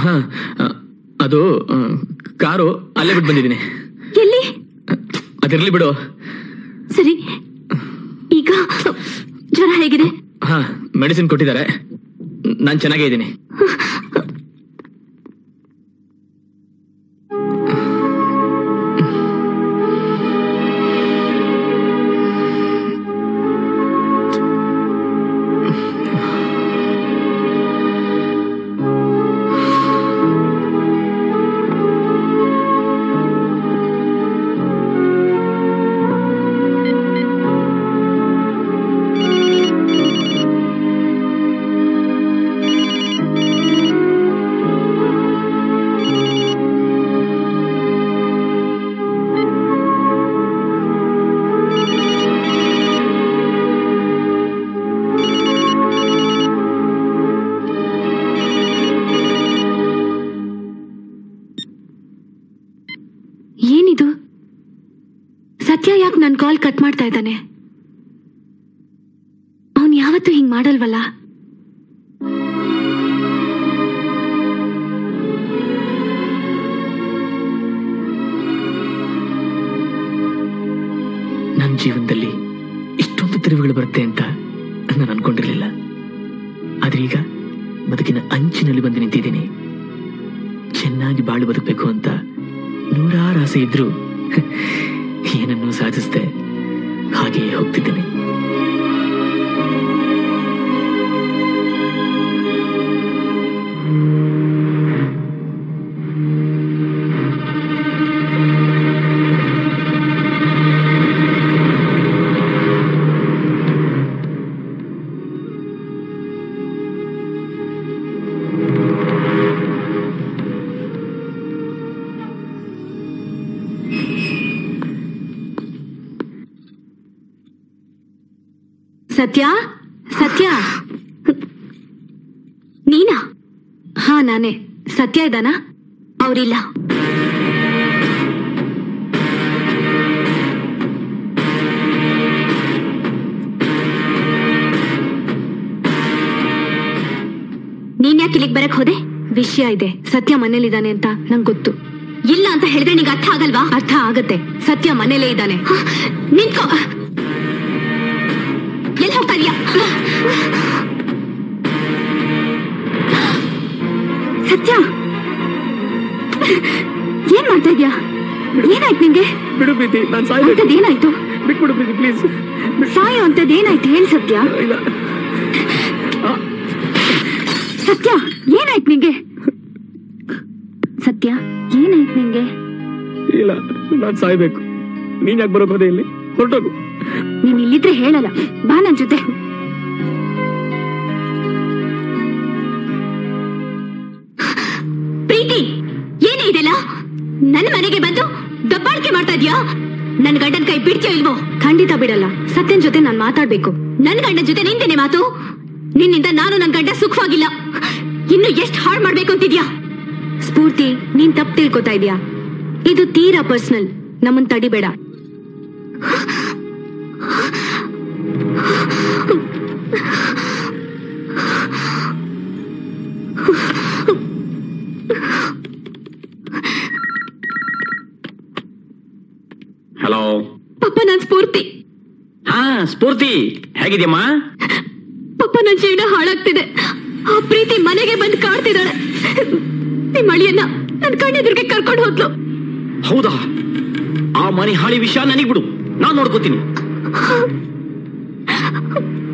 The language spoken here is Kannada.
ಹಾ ಆ, ಅದು ಆ, ಕಾರು ಅಲ್ಲೇ ಬಿಟ್ಟು ಬಂದಿದ್ದೀನಿ ಎಲ್ಲಿ ಅದಿರ್ಲಿ ಬಿಡು ಸರಿ ಈಗ ಜ್ವರ ಹೇಗಿದೆ ಹಾ ಮೆಡಿಸಿನ್ ಕೊಟ್ಟಿದ್ದಾರೆ ನಾನು ಚೆನ್ನಾಗೇ ಇದ್ದೀನಿ ಏನಿದು ಸತ್ಯ ಯಾಕೆ ನನ್ ಕಾಲ್ ಕಟ್ ಮಾಡ್ತಾ ಇದ್ದಾನೆ ಅವನ್ ಯಾವತ್ತೂ ಹಿಂಗ್ ಮಾಡಲ್ವಲ್ಲ ನನ್ನ ಜೀವನದಲ್ಲಿ ಇಷ್ಟೊಂದು ತಿರುವುಗಳು ಬರುತ್ತೆ ಅಂತ ನಾನು ಅನ್ಕೊಂಡಿರ್ಲಿಲ್ಲ ಆದ್ರೆ ಈಗ ಬದುಕಿನ ಅಂಚಿನಲ್ಲಿ ಬಂದು ನಿಂತಿದ್ದೀನಿ ಚೆನ್ನಾಗಿ ಬಾಳು ಬದುಕಬೇಕು ಅಂತ ನೂರಾರು ಆಸೆ ಇದ್ರು ಏನನ್ನೂ ಸಾಧಿಸ್ದೆ ಹಾಗೆಯೇ ಹೋಗ್ತಿದ್ದೇನೆ ಸತ್ಯ ಸತ್ಯ ನೀನಾ ಹಾ ನಾನೇ ಸತ್ಯ ಇದ್ದಾನಾ ಅವ್ರಿಲ್ಲ ನೀನ್ ಯಾಕೆ ಇಲ್ಲಿಗೆ ಬರಕ್ ಹೋದೆ ವಿಷಯ ಇದೆ ಸತ್ಯ ಮನೇಲಿದ್ದಾನೆ ಅಂತ ನಂಗೆ ಗೊತ್ತು ಇಲ್ಲ ಅಂತ ಹೇಳಿದ್ರೆ ನಿಂಗೆ ಅರ್ಥ ಆಗಲ್ವಾ ಅರ್ಥ ಆಗತ್ತೆ ಸತ್ಯ ಮನೇಲೇ ಇದ್ದಾನೆ ನಿಂತ್ಕೋ ಎಲ್ಲಿ ಹೋಗ್ತಾ ಇದೀಯಾ ಸತ್ಯ ಏನ್ ಮಾಡ್ತಾ ಇದ್ಯಾ ಏನಾಯ್ತು ನಿಂಗೆ ಬಿಡು ಪ್ರೀತಿ ನಾನು ಅಂತದ್ ಏನಾಯ್ತು ಬಿಟ್ಬಿಡು ಪ್ರೀತಿ ಪ್ಲೀಸ್ ಸಾಯೋ ಅಂತದ್ ಏನಾಯ್ತು ಹೇಳಿ ಸತ್ಯ ಇಲ್ಲ ಸತ್ಯ ಏನಾಯ್ತು ನಿಂಗೆ ಸತ್ಯ ಏನಾಯ್ತು ನಿಂಗೆ ಇಲ್ಲ ನಾನು ಸಾಯ್ಬೇಕು ನೀನ್ ಯಾಕೆ ಬರೋಕೋದೆ ಇಲ್ಲಿ ಹೊರಟೋಗು ನೀನ್ ಇಲ್ಲಿದ್ರೆ ಹೇಳಲ್ಲ ಬಾ ನನ್ ಜೊತೆ ಪ್ರೀತಿ ಏನೇ ಇದೆಲ್ಲ ನನ್ನ ಮನೆಗೆ ಬಂದು ದಬ್ಬಾಳಿಕೆ ಮಾಡ್ತಾ ಇದ್ಯಾ ನನ್ ಗಂಡನ್ ಕೈ ಬಿಡ್ತೀಯೋ ಇಲ್ವೋ ಖಂಡಿತ ಬಿಡಲ್ಲ ಸತ್ಯನ್ ಜೊತೆ ನಾನ್ ಮಾತಾಡ್ಬೇಕು ನನ್ ಗಂಡನ್ ಜೊತೆ ನಿಂತೇನೆ ಮಾತು ನಿನ್ನಿಂದ ನಾನು ನನ್ ಗಂಡ ಸುಖವಾಗಿಲ್ಲ ಇನ್ನು ಎಷ್ಟ್ ಹಾಳು ಮಾಡ್ಬೇಕು ಅಂತಿದ್ಯಾ ಸ್ಫೂರ್ತಿ ನೀನ್ ತಪ್ಪು ತಿಳ್ಕೊತಾ ಇದೀಯಾ ಇದು ತೀರಾ ಪರ್ಸನಲ್ ನಮ್ಮನ್ ತಡಿಬೇಡ ಹಲೋ ಪಪ್ಪ ನಾನ್ ಸ್ಫೂರ್ತಿ ಹಾ ಸ್ಫೂರ್ತಿ ಹೇಗಿದ್ಯಮ್ಮ ಪಪ್ಪ ನನ್ ಜೀವನ ಹಾಳಾಗ್ತಿದೆ ಆ ಪ್ರೀತಿ ಮನೆಗೆ ಬಂದು ಕಾಡ್ತಿದ್ದಾಳೆ ನಿಮ್ಮ ಅಳಿಯನ್ನ ನನ್ ಕಣ್ಣೆದುರಿಗೆ ಕರ್ಕೊಂಡು ಹೋದ್ಲು ಹೌದಾ ಆ ಮನೆ ಹಾಳಿ ವಿಷಯ ನನಗ್ ಬಿಡು ನಾನ್ ನೋಡ್ಕೋತೀನಿ